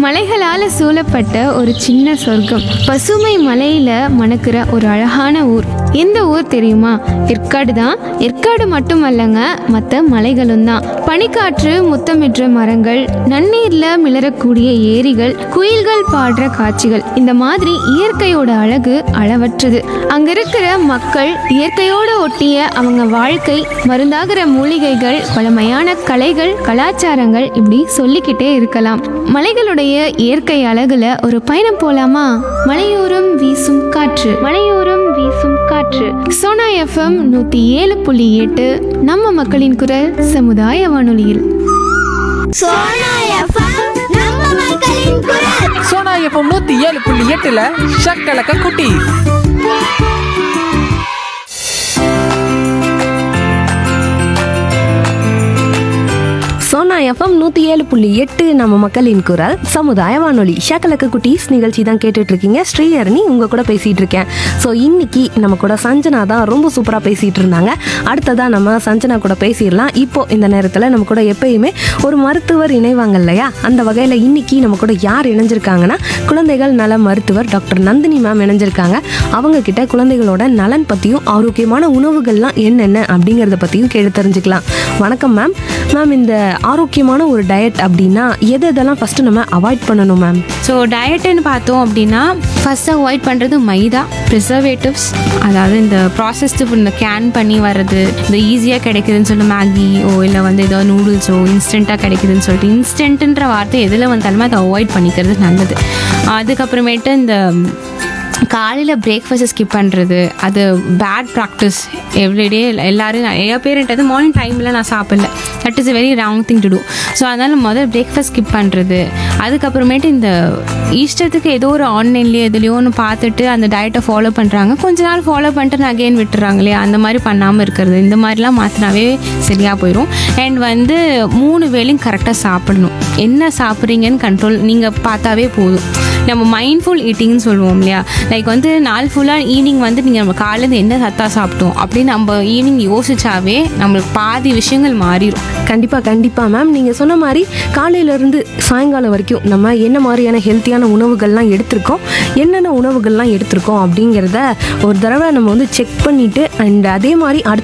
மலைகளால சூழப்பட்ட ஒரு சின்ன சொர்க்கம் பசுமை மலையில மணக்கிற ஒரு அழகான ஊர் எந்த ஊர் தெரியுமா ஏற்காடு தான் ஏற்காடு மட்டுமல்லங்க மற்ற மலைகளும் தான் பனிக்காற்று முத்தமிடுற மரங்கள் நன்னீர்ல மிளறக்கூடிய ஏரிகள் குயில்கள் பாடுற காட்சிகள் இந்த மாதிரி இயற்கையோட அழகு அளவற்றது அங்க இருக்கிற மக்கள் இயற்கையோட ஒட்டிய அவங்க வாழ்க்கை மருந்தாகிற மூலிகைகள் பழமையான கலைகள் கலாச்சாரங்கள் இப்படி சொல்லிக்கிட்டே இருக்கலாம் மலைகளுடைய இயற்கை அழகுல ஒரு பயணம் போலாமா மலையோரம் வீசும் காற்று மலையோரம் வீசும் காற்று சோனா எஃப்எம் நூத்தி ஏழு புள்ளி எட்டு நம்ம மக்களின் குரல் சமுதாய வானொலியில் சோனா எஃப்எம் நம்ம மக்களின் குரல் சோனா எஃப்எம் நூத்தி ஏழு புள்ளி எட்டுல ஷக்கலக்க குட்டி சோனா எஃப்எம் நூற்றி ஏழு புள்ளி எட்டு நம்ம மக்களின் குரல் சமுதாய வானொலி ஷக்கலக்க குட்டீஸ் நிகழ்ச்சி தான் கேட்டுட்டு இருக்கீங்க ஸ்ரீஹரணி உங்க கூட பேசிட்டு இருக்கேன் ஸோ இன்னைக்கு நம்ம கூட சஞ்சனா தான் ரொம்ப சூப்பராக பேசிட்டு இருந்தாங்க அடுத்ததாக நம்ம சஞ்சனா கூட பேசிடலாம் இப்போ இந்த நேரத்தில் நம்ம கூட எப்பயுமே ஒரு மருத்துவர் இணைவாங்க இல்லையா அந்த வகையில் இன்னைக்கு நம்ம கூட யார் இணைஞ்சிருக்காங்கன்னா குழந்தைகள் நல மருத்துவர் டாக்டர் நந்தினி மேம் இணைஞ்சிருக்காங்க அவங்க கிட்ட குழந்தைகளோட நலன் பற்றியும் ஆரோக்கியமான உணவுகள்லாம் என்னென்ன அப்படிங்கிறத பற்றியும் கேட்டு தெரிஞ்சுக்கலாம் வணக்கம் மேம் மேம் இந்த ஆரோக்கியமான ஒரு டயட் அப்படின்னா எது எதெல்லாம் ஃபஸ்ட்டு நம்ம அவாய்ட் பண்ணணும் மேம் ஸோ டயட்டுன்னு பார்த்தோம் அப்படின்னா ஃபஸ்ட் அவாய்ட் பண்ணுறது மைதா ப்ரிசர்வேட்டிவ்ஸ் அதாவது இந்த ப்ராசஸ்டு இந்த கேன் பண்ணி வர்றது இந்த ஈஸியாக கிடைக்குதுன்னு சொல்லிட்டு மேகியோ இல்லை வந்து ஏதோ நூடுல்ஸோ இன்ஸ்டண்ட்டாக கிடைக்குதுன்னு சொல்லிட்டு இன்ஸ்டன்ட்டுன்ற வார்த்தை எதில் வந்தாலுமே அதை அவாய்ட் பண்ணிக்கிறது நல்லது அதுக்கப்புறமேட்டு இந்த காலையில் பிரேக்ஃபாஸ்ட்டை ஸ்கிப் பண்ணுறது அது பேட் ப்ராக்டிஸ் எவ்ரிடே எல்லாரும் நிறைய பேருன்றது மார்னிங் டைமில் நான் சாப்பிடல that is very wrong thing to do so அதனால் முதல் பிரேக்ஃபாஸ்ட் ஸ்கிப் பண்ணுறது அதுக்கப்புறமேட்டு இந்த இஷ்டத்துக்கு ஏதோ ஒரு ஆன்லைன்லேயோ எதுலேயோ ஒன்று பார்த்துட்டு அந்த டயட்டை ஃபாலோ பண்ணுறாங்க கொஞ்ச நாள் ஃபாலோ பண்ணிட்டு அகைன் விட்டுறாங்க இல்லையா அந்த மாதிரி பண்ணாமல் இருக்கிறது இந்த மாதிரிலாம் மாற்றினாவே சரியாக போயிடும் அண்ட் வந்து மூணு வேளையும் கரெக்டாக சாப்பிடணும் என்ன சாப்பிட்றீங்கன்னு கண்ட்ரோல் நீங்கள் பார்த்தாவே போதும் நம்ம மைண்ட்ஃபுல் ஈட்டிங்னு சொல்லுவோம் இல்லையா லைக் வந்து நாள் ஃபுல்லாக ஈவினிங் வந்து நீங்கள் நம்ம காலையிலேருந்து என்ன சத்தா சாப்பிட்டோம் அப்படின்னு நம்ம ஈவினிங் யோசிச்சாவே நம்மளுக்கு பாதி விஷயங்கள் மாறிடும் கண்டிப்பாக கண்டிப்பாக மேம் நீங்கள் சொன்ன மாதிரி காலையிலேருந்து சாயங்காலம் வரைக்கும் நம்ம என்ன மாதிரியான ஹெல்த்தியான உணவுகள்லாம் எடுத்திருக்கோம் என்னென்ன உணவுகள்லாம் எடுத்திருக்கோம் அப்படிங்கிறத ஒரு தடவை நம்ம வந்து செக் பண்ணிவிட்டு அண்ட் அதே மாதிரி அடுத்த